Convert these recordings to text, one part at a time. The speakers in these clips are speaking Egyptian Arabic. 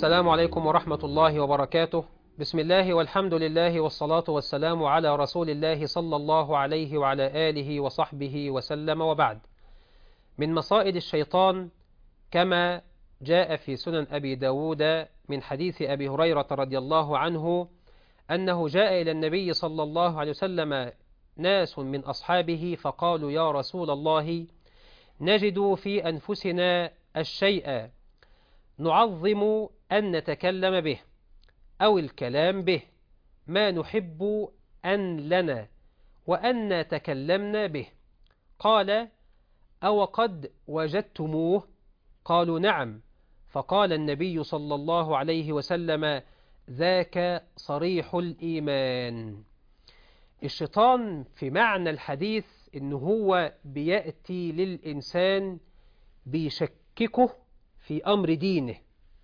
السلام عليكم ورحمة الله وبركاته بسم الله والحمد لله والصلاة والسلام على رسول الله صلى الله عليه وعلى آله وصحبه وسلم وبعد من مصائد الشيطان كما جاء في سنن أبي داود من حديث أبي هريرة رضي الله عنه أنه جاء إلى النبي صلى الله عليه وسلم ناس من أصحابه فقالوا يا رسول الله نجد في أنفسنا الشيء نعظم أن نتكلم به أو الكلام به ما نحب أن لنا وأن تكلمنا به قال أو قد وجدتموه قالوا نعم فقال النبي صلى الله عليه وسلم ذاك صريح الإيمان الشيطان في معنى الحديث إن هو بيأتي للإنسان بيشككه في أمر دينه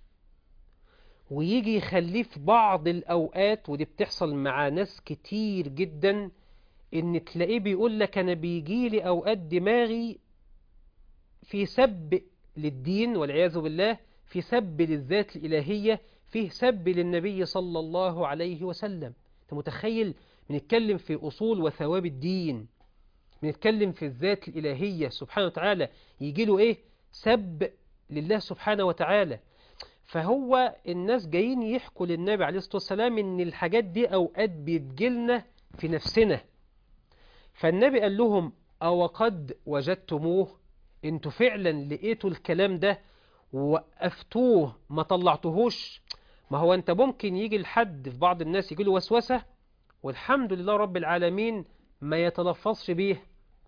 ويجي يخليه في بعض الأوقات ودي بتحصل مع ناس كتير جدا إن تلاقيه بيقول لك أنا بيجي لي أوقات دماغي في سب للدين والعياذ بالله في سب للذات الإلهية فيه سب للنبي صلى الله عليه وسلم أنت متخيل بنتكلم في أصول وثواب الدين بنتكلم في الذات الإلهية سبحانه وتعالى يجي له إيه سب لله سبحانه وتعالى فهو الناس جايين يحكوا للنبي عليه الصلاة والسلام إن الحاجات دي أوقات بتجيلنا في نفسنا فالنبي قال لهم أو قد وجدتموه انتوا فعلا لقيتوا الكلام ده ووقفتوه ما طلعتوهوش ما هو انت ممكن يجي لحد في بعض الناس يجي له وسوسة والحمد لله رب العالمين ما يتلفظش بيه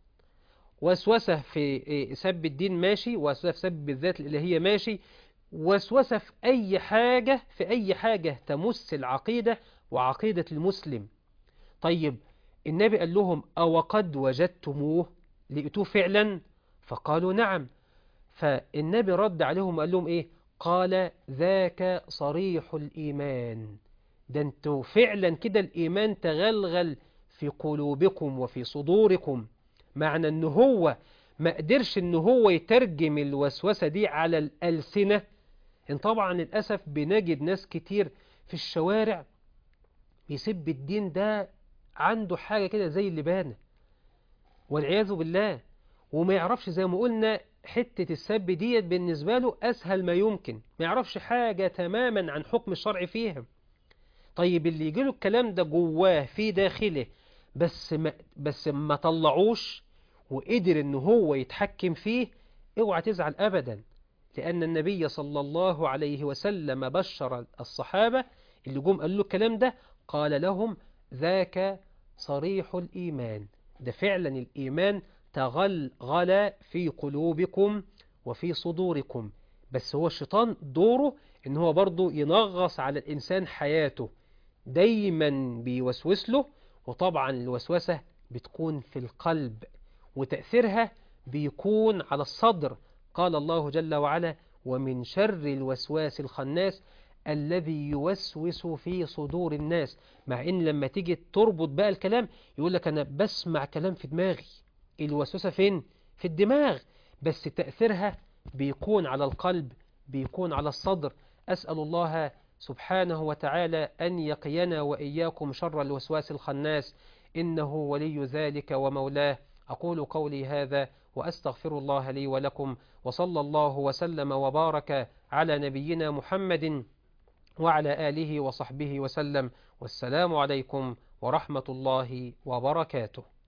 وسوسة في سب الدين ماشي وسوسة في سب الذات الإلهية ماشي وسوسة في أي حاجة في أي حاجة تمس العقيدة وعقيدة المسلم طيب النبي قال لهم أو قد وجدتموه لقيتوه فعلا فقالوا نعم فالنبي رد عليهم وقال لهم إيه قال ذاك صريح الإيمان ده انتوا فعلا كده الإيمان تغلغل في قلوبكم وفي صدوركم معنى ان هو ما قدرش ان هو يترجم الوسوسة دي على الألسنة ان طبعا للأسف بنجد ناس كتير في الشوارع يسب الدين ده عنده حاجة كده زي اللبانة والعياذ بالله وما يعرفش زي ما قلنا حتة السب ديت بالنسبة له أسهل ما يمكن ما يعرفش حاجة تماما عن حكم الشرع فيها طيب اللي يجيله الكلام ده جواه في داخله بس ما, بس ما طلعوش وقدر ان هو يتحكم فيه اوعى تزعل ابدا لان النبي صلى الله عليه وسلم بشر الصحابة اللي جم قالوا له الكلام ده قال لهم ذاك صريح الايمان ده فعلا الايمان تغلغل في قلوبكم وفي صدوركم بس هو الشيطان دوره ان هو برضه ينغص على الانسان حياته دايما بيوسوس له وطبعا الوسوسة بتكون في القلب وتأثيرها بيكون على الصدر قال الله جل وعلا ومن شر الوسواس الخناس الذي يوسوس في صدور الناس مع ان لما تيجي تربط بقى الكلام يقول لك انا بسمع كلام في دماغي الوسوسة فين في الدماغ بس تأثيرها بيكون على القلب بيكون على الصدر أسأل الله سبحانه وتعالى أن يقينا وإياكم شر الوسواس الخناس إنه ولي ذلك ومولاه أقول قولي هذا وأستغفر الله لي ولكم وصلى الله وسلم وبارك على نبينا محمد وعلى آله وصحبه وسلم والسلام عليكم ورحمة الله وبركاته